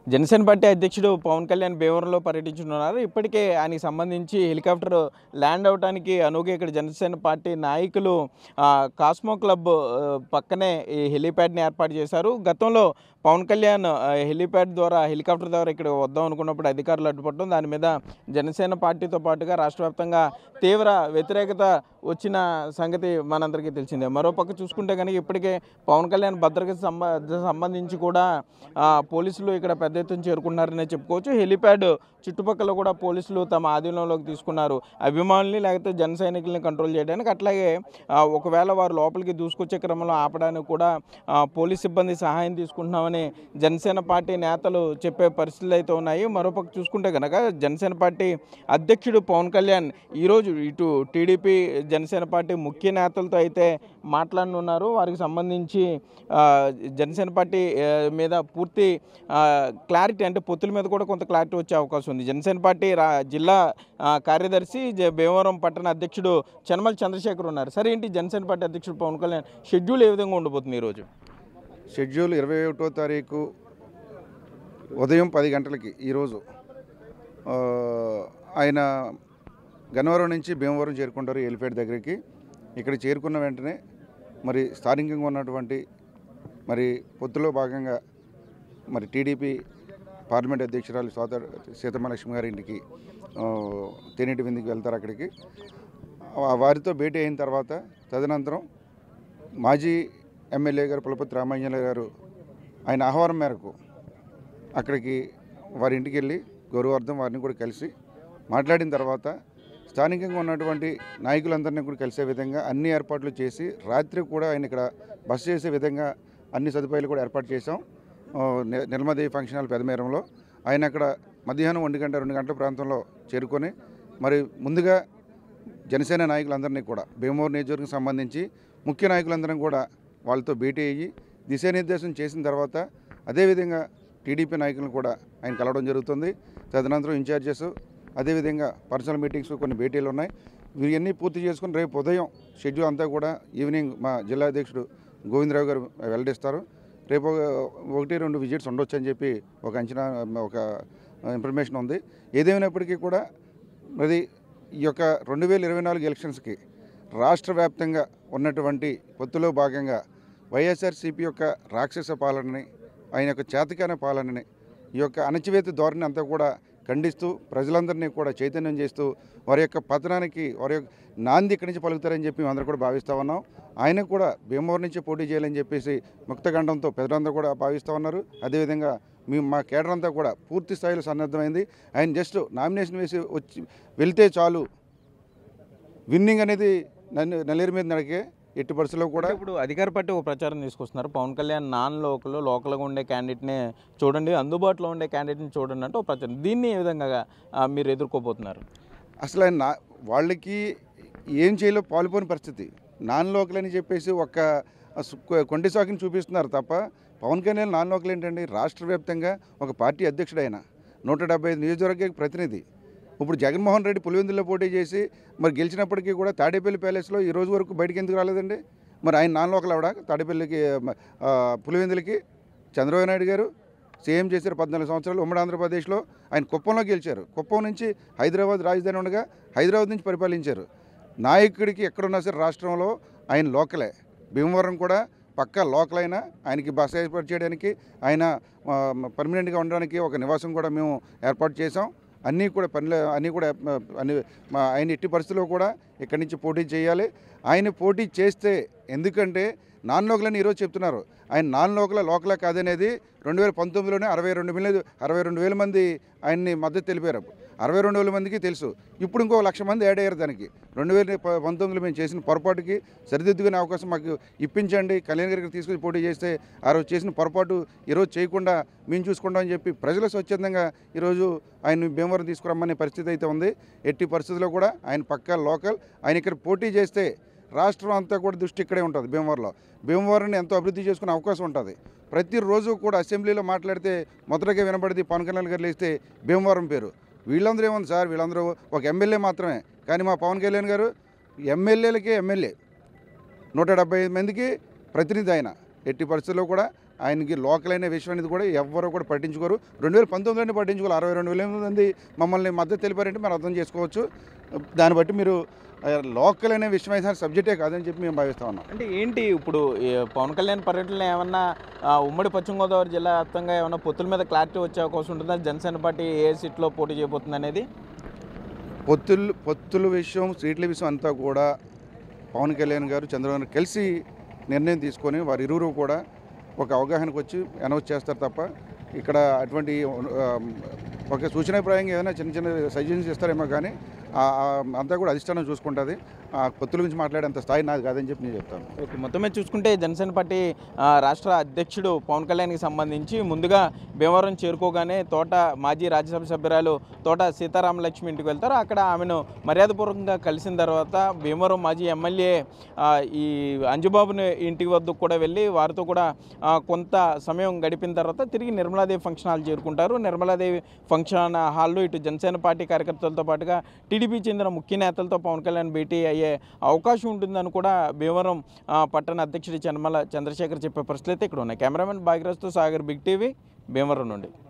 Janasena party అధ్యక్షుడు పవన్ కళ్యాణ్ భీమవరంలో పర్యటించనున్నారు ఇప్పటికే ఆయనకి సంబంధించి హెలికాప్టర్ ల్యాండ్ అవడానికి అనువుగా ఇక్కడ జనసేన పార్టీ నాయకులు ఆ, కాస్మో క్లబ్ ఆ, పక్కనే ఈ హెలీప్యాడ్ని ఏర్పాటు చేశారు గతంలో పవన్ కళ్యాణ్ ఆ, హెలీప్యాడ్ ద్వారా హెలికాప్టర్ ద్వారా ఇక్కడ వద్దాం అనుకున్నప్పుడు అధికారులు అడ్డుపడటం దాని మీద జనసేన పార్టీతో పాటుగా రాష్ట్ర వ్యాప్తంగా తీవ్ర వ్యతిరేకత వచ్చిన సంగతి మనందరికీ తెలిసిందే మరోపక్క చూసుకుంటే కనుక ఇప్పటికే పవన్ కళ్యాణ్ భద్రతకు సంబ సంబంధించి కూడా ఆ, పోలీసులు ఇక్కడ పెద్ద ఎత్తున చేరుకున్నారనే చెప్పుకోవచ్చు హెలిప్యాడ్ చుట్టుపక్కల కూడా పోలీసులు తమ ఆధీనంలోకి తీసుకున్నారు అభిమానుల్ని లేకపోతే జన సైనికుల్ని కంట్రోల్ చేయడానికి అట్లాగే ఆ, ఒకవేళ వారు లోపలికి దూసుకొచ్చే క్రమంలో ఆపడానికి కూడా ఆ, పోలీస్ సిబ్బంది సహాయం తీసుకుంటున్నామని జనసేన పార్టీ నేతలు చెప్పే పరిస్థితులు అయితే ఉన్నాయి మరోపక్క చూసుకుంటే కనుక జనసేన పార్టీ అధ్యక్షుడు పవన్ కళ్యాణ్ ఈరోజు ఇటు టీడీపీ జనసేన పార్టీ ముఖ్య నేతలతో అయితే మాట్లాడనున్నారు వారికి సంబంధించి ఆ, జనసేన పార్టీ ఆ, మీద పూర్తి ఆ, క్లారిటీ అంటే పొత్తుల మీద కూడా కొంత క్లారిటీ వచ్చే అవకాశం ఉంది జనసేన పార్టీ రా జిల్లా ఆ, కార్యదర్శి జ- భీమవరం పట్టణ అధ్యక్షుడు చనమల్ చంద్రశేఖర్ ఉన్నారు సరే ఏంటి జనసేన పార్టీ అధ్యక్షుడు పవన్ కళ్యాణ్ షెడ్యూల్ ఏ విధంగా ఉండబోతుంది ఈరోజు షెడ్యూల్ ఇరవై ఒకటో తారీఖు ఉదయం పది గంటలకి ఈరోజు ఆ, ఆయన గన్నవరం నుంచి భీమవరం చేరుకుంటారు ఎలిఫేట్ దగ్గరికి ఇక్కడ చేరుకున్న వెంటనే మరి స్థానికంగా ఉన్నటువంటి మరి పొత్తులో భాగంగా మరి టీడీపీ పార్లమెంట్ అధ్యక్షురాలు సోదరు సీతమ్మలక్ష్మి గారి ఇంటికి ఆ, తేనెటి విందుకి వెళ్తారు అక్కడికి ఆ వారితో భేటీ అయిన తర్వాత తదనంతరం మాజీ ఎమ్మెల్యే గారు పులపతి రామాంజనేయ గారు ఆయన ఆహ్వానం మేరకు అక్కడికి వారి ఇంటికి వెళ్ళి గౌరవార్థం వారిని కూడా కలిసి మాట్లాడిన తర్వాత స్థానికంగా ఉన్నటువంటి నాయకులందరినీ కూడా కలిసే విధంగా అన్ని ఏర్పాట్లు చేసి రాత్రి కూడా ఆయన ఇక్కడ బస చేసే విధంగా అన్ని సదుపాయాలు కూడా ఏర్పాటు చేశాం ఆ, ని- నిర్మదేవి ఫంక్షన్ హాల్ పెదమేరంలో ఆయన అక్కడ మధ్యాహ్నం ఒంటి గంట రెండు గంటల ప్రాంతంలో చేరుకొని మరి ముందుగా జనసేన నాయకులందరినీ కూడా భీమవరం నియోజకవర్గం సంబంధించి ముఖ్య నాయకులందరం కూడా వాళ్ళతో భేటీ అయ్యి దిశానిర్దేశం చేసిన తర్వాత అదేవిధంగా టీడీపీ నాయకులను కూడా ఆయన కలవడం జరుగుతుంది తదనంతరం ఇన్ఛార్జెస్ అదేవిధంగా పర్సనల్ మీటింగ్స్ కొన్ని భేటీలు ఉన్నాయి ఇవన్నీ పూర్తి చేసుకుని రేపు ఉదయం షెడ్యూల్ అంతా కూడా ఈవినింగ్ మా జిల్లా అధ్యక్షుడు గోవిందరావు గారు వెల్లడిస్తారు రేపు ఒక- ఒకటి రెండు విజిట్స్ ఉండొచ్చు అని చెప్పి ఒక అంచనా ఒక ఇన్ఫర్మేషన్ ఉంది ఏదేమైనప్పటికీ కూడా మరి ఈ యొక్క రెండు వేల ఇరవై నాలుగు ఎలక్షన్స్కి రాష్ట్ర వ్యాప్తంగా ఉన్నటువంటి పొత్తులో భాగంగా వైఎస్ఆర్సీపీ యొక్క రాక్షస పాలనని ఆయన యొక్క చేతకాన పాలనని ఈ యొక్క అణచివేత ధోరణి అంతా కూడా ఖండిస్తూ ప్రజలందరినీ కూడా చైతన్యం చేస్తూ వారి యొక్క పతనానికి వారి యొక్క నాంది ఇక్కడి నుంచి పలుకుతారని చెప్పి అందరూ కూడా భావిస్తూ ఉన్నాం ఆయన కూడా భీమవరం నుంచి పోటీ చేయాలని చెప్పేసి ముక్తగండంతో పెద్దలందరూ కూడా భావిస్తూ ఉన్నారు అదేవిధంగా మేము మా కేడర్ అంతా కూడా పూర్తి స్థాయిలో సన్నద్ధమైంది ఆయన జస్ట్ నామినేషన్ వేసి వచ్చి వెళ్తే చాలు విన్నింగ్ అనేది నన్ను నల్లేరు మీద నడికే ఎట్టి పరిస్థితుల్లో కూడా ఇప్పుడు అధికార పార్టీ ఒక ప్రచారం తీసుకొస్తున్నారు పవన్ కళ్యాణ్ నాన్ లోకల్ లోకల్గా ఉండే క్యాండిడేట్నే చూడండి అందుబాటులో ఉండే క్యాండిడేట్ని చూడండి అంటే ఒక ప్రచారం దీన్ని ఏ విధంగా ఆ, మీరు ఎదుర్కోబోతున్నారు అసలు ఆయన నా వాళ్ళకి ఏం చేయలో పాల్పోని పరిస్థితి నాన్ లోకల్ అని చెప్పేసి ఒక సు- కొండి సాకిని చూపిస్తున్నారు తప్ప పవన్ కళ్యాణ్ నాన్ లోకల్ ఏంటండి రాష్ట్ర వ్యాప్తంగా ఒక పార్టీ అధ్యక్షుడు ఆయన నూట డెబ్బై ఐదు నియోజకవర్గ ప్రతినిధి ఇప్పుడు జగన్మోహన్ రెడ్డి పులివెందులో పోటీ చేసి మరి గెలిచినప్పటికీ కూడా తాడేపల్లి ప్యాలెస్లో ఈ రోజు వరకు బయటికి ఎందుకు రాలేదండి మరి ఆయన నాన్ లోకల్ ఆవిడ తాడేపల్లికి ఆ, పులివెందులకి చంద్రబాబు నాయుడు గారు సీఎం చేశారు పద్నాలుగు సంవత్సరాలు ఉమ్మడి ఆంధ్రప్రదేశ్లో ఆయన కుప్పంలో గెలిచారు కుప్పం నుంచి హైదరాబాద్ రాజధాని ఉండగా హైదరాబాద్ నుంచి పరిపాలించారు నాయకుడికి ఎక్కడున్నా సరే రాష్ట్రంలో ఆయన లోకలే భీమవరం కూడా పక్కా లోకల్ అయినా ఆయనకి బస ఏర్పాటు చేయడానికి ఆయన ఆ, పర్మనెంట్గా ఉండడానికి ఒక నివాసం కూడా మేము ఏర్పాటు చేసాం అన్నీ కూడా పనులు అన్నీ కూడా ఆ, అన్ని మా ఆయన ఎట్టి పరిస్థితుల్లో కూడా ఇక్కడి నుంచి పోటీ చేయాలి ఆయన పోటీ చేస్తే ఎందుకంటే నాన్ లోకల్ అని ఈరోజు చెప్తున్నారు ఆయన నాన్ లోకల లోకల కాదనేది రెండు వేల పంతొమ్మిదిలోనే అరవై రెండు వేల అరవై రెండు వేల మంది ఆయన్ని మద్దతు తెలిపారు అరవై రెండు వేల మందికి తెలుసు ఇప్పుడు ఇంకో లక్ష మంది యాడ్ అయ్యారు దానికి రెండు వేల ప- పంతొమ్మిదిలో మేము చేసిన పొరపాటుకి సరిదిద్దుకునే అవకాశం మాకు ఇప్పించండి కళ్యాణ్ గారికి తీసుకొచ్చి పోటీ చేస్తే ఆ రోజు చేసిన పొరపాటు ఈరోజు చేయకుండా మేము చూసుకుంటాం అని చెప్పి ప్రజలు స్వచ్ఛందంగా ఈరోజు ఆయన భీమవరం తీసుకురమ్మనే పరిస్థితి అయితే ఉంది ఎట్టి పరిస్థితుల్లో కూడా ఆయన పక్కా లోకల్ ఆయన ఇక్కడ పోటీ చేస్తే రాష్ట్రం అంతా కూడా దృష్టి ఇక్కడే ఉంటుంది భీమవరంలో భీమవరాన్ని ఎంతో అభివృద్ధి చేసుకునే అవకాశం ఉంటుంది ప్రతిరోజు కూడా అసెంబ్లీలో మాట్లాడితే మొదటగా వినబడింది పవన్ కళ్యాణ్ గారు లేస్తే భీమవరం పేరు వీళ్ళందరూ ఏముంది సార్ వీళ్ళందరూ ఒక ఎమ్మెల్యే మాత్రమే కానీ మా పవన్ కళ్యాణ్ గారు ఎమ్మెల్యేలకే ఎమ్మెల్యే నూట డెబ్బై ఐదు మందికి ప్రతినిధి ఆయన ఎట్టి పరిస్థితుల్లో కూడా ఆయనకి లోకల్ అయిన విషయం అనేది కూడా ఎవరు కూడా పట్టించుకోరు రెండు వేల పంతొమ్మిదిలోనే పట్టించుకోరు అరవై రెండు వేల మంది మమ్మల్ని మద్దతు తెలిపారంటే మీరు అర్థం చేసుకోవచ్చు దాన్ని బట్టి మీరు ఆ, లోకల్ అనే విషయం అయితే సబ్జెక్టే కాదని చెప్పి మేము భావిస్తా ఉన్నాం అంటే ఏంటి ఇప్పుడు ఈ పవన్ కళ్యాణ్ పర్యటనలో ఏమన్నా ఆ, ఉమ్మడి పశ్చిమ గోదావరి జిల్లా వ్యాప్తంగా ఏమన్నా పొత్తుల మీద క్లారిటీ వచ్చే అవకాశం ఉంటుందా జనసేన పార్టీ ఏ సీట్లో పోటీ చేయబోతుంది అనేది పొత్తులు పొత్తుల విషయం సీట్ల విషయం అంతా కూడా పవన్ కళ్యాణ్ గారు చంద్రబాబు నాయుడు కలిసి నిర్ణయం తీసుకొని వారి ఇరువురు కూడా ఒక అవగాహనకు వచ్చి అనౌన్స్ చేస్తారు తప్ప ఇక్కడ అటువంటి ఆ, ఒక సూచనాభిప్రాయంగా ఏదైనా చిన్న చిన్న సజెషన్స్ ఇస్తారేమో కానీ ఆ- ఆ అంతా కూడా అధిష్టానం చూసుకుంటుంది ఆ పొత్తుల గురించి మాట్లాడేంత స్థాయి నాది కాదని చెప్పి నేను చెప్తాను ఓకే మొత్తం మీద చూసుకుంటే జనసేన పార్టీ ఆ, రాష్ట్ర అధ్యక్షుడు పవన్ కళ్యాణ్కి సంబంధించి ముందుగా భీమవరం చేరుకోగానే తోట మాజీ రాజ్యసభ సభ్యురాలు తోట సీతారామ లక్ష్మి ఇంటికి వెళ్తారు అక్కడ ఆమెను మర్యాదపూర్వకంగా కలిసిన తర్వాత భీమవరం మాజీ ఎమ్మెల్యే ఆ, ఈ అంజుబాబుని ఇంటి వద్దకు కూడా వెళ్ళి వారితో కూడా ఆ, కొంత సమయం గడిపిన తర్వాత తిరిగి నిర్మలాదేవి ఫంక్షన్ హాల్ చేరుకుంటారు నిర్మలాదేవి ఫంక్షన్ హాల్లో ఇటు జనసేన పార్టీ కార్యకర్తలతో పాటుగా టీడీపీ చెందిన ముఖ్య నేతలతో పవన్ కళ్యాణ్ భేటీ అయ్యే అవకాశం ఉంటుందని కూడా భీమవరం ఆ, పట్టణ అధ్యక్షుడు చనమల చంద్రశేఖర్ చెప్పే పరిస్థితులు అయితే ఇక్కడ ఉన్నాయి కెమెరామెన్ భాగ్యరాజ్తో సాగర్ బిగ్ టీవీ భీమవరం నుండి